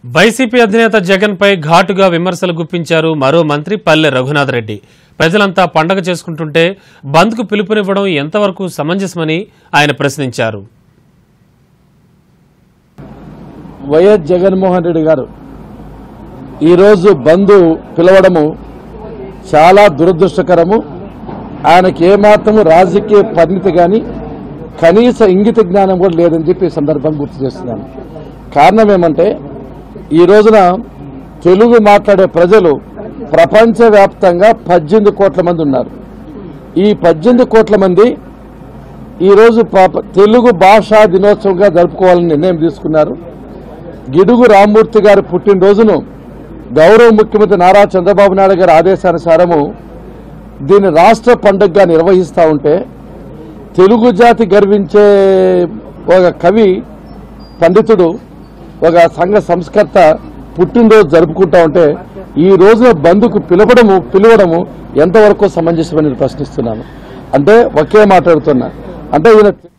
YCP అధినేత జగన్ పై ఘాటుగా విమర్శలు గుప్పించారు మరో మంత్రి పల్లె రఘునాథ్ రెడ్డి ప్రజలంతా పండగ చేసుకుంటుంటే బంద్కు పిలుపునివ్వడం ఎంతవరకు సమంజసమని ఆయన ప్రశ్నించారు వైఎస్ జగన్మోహన్ రెడ్డి గారు ఈరోజు బంధు పిలవడము చాలా దురదృష్టకరము ఆయనకి ఏమాత్రము రాజకీయ పరిణితి కానీ కనీస ఇంగిత జ్ఞానం కూడా లేదని చెప్పి ఈ సందర్భంగా గుర్తు చేస్తున్నాను కారణం ఏమంటే ఈ రోజున తెలుగు మాట్లాడే ప్రజలు ప్రపంచవ్యాప్తంగా పద్దెనిమిది కోట్ల మంది ఉన్నారు ఈ పద్దెనిమిది కోట్ల మంది ఈరోజు పాప తెలుగు భాషా దినోత్సవంగా జరుపుకోవాలని నిర్ణయం తీసుకున్నారు గిడుగు రామ్మూర్తి గారి పుట్టినరోజును గౌరవ ముఖ్యమంత్రి నారా చంద్రబాబు నాయుడు గారి ఆదేశానుసారము దీన్ని రాష్ట్ర పండుగగా నిర్వహిస్తూ ఉంటే తెలుగు జాతి గర్వించే ఒక కవి పండితుడు ఒక సంఘ సంస్కర్త పుట్టినరోజు జరుపుకుంటా ఉంటే ఈ రోజున బంధుకు పిలవడము పిలవడము ఎంతవరకు సమంజసమని ప్రశ్నిస్తున్నాను అంటే ఒకే మాట్లాడుతున్నా అంటే ఈయన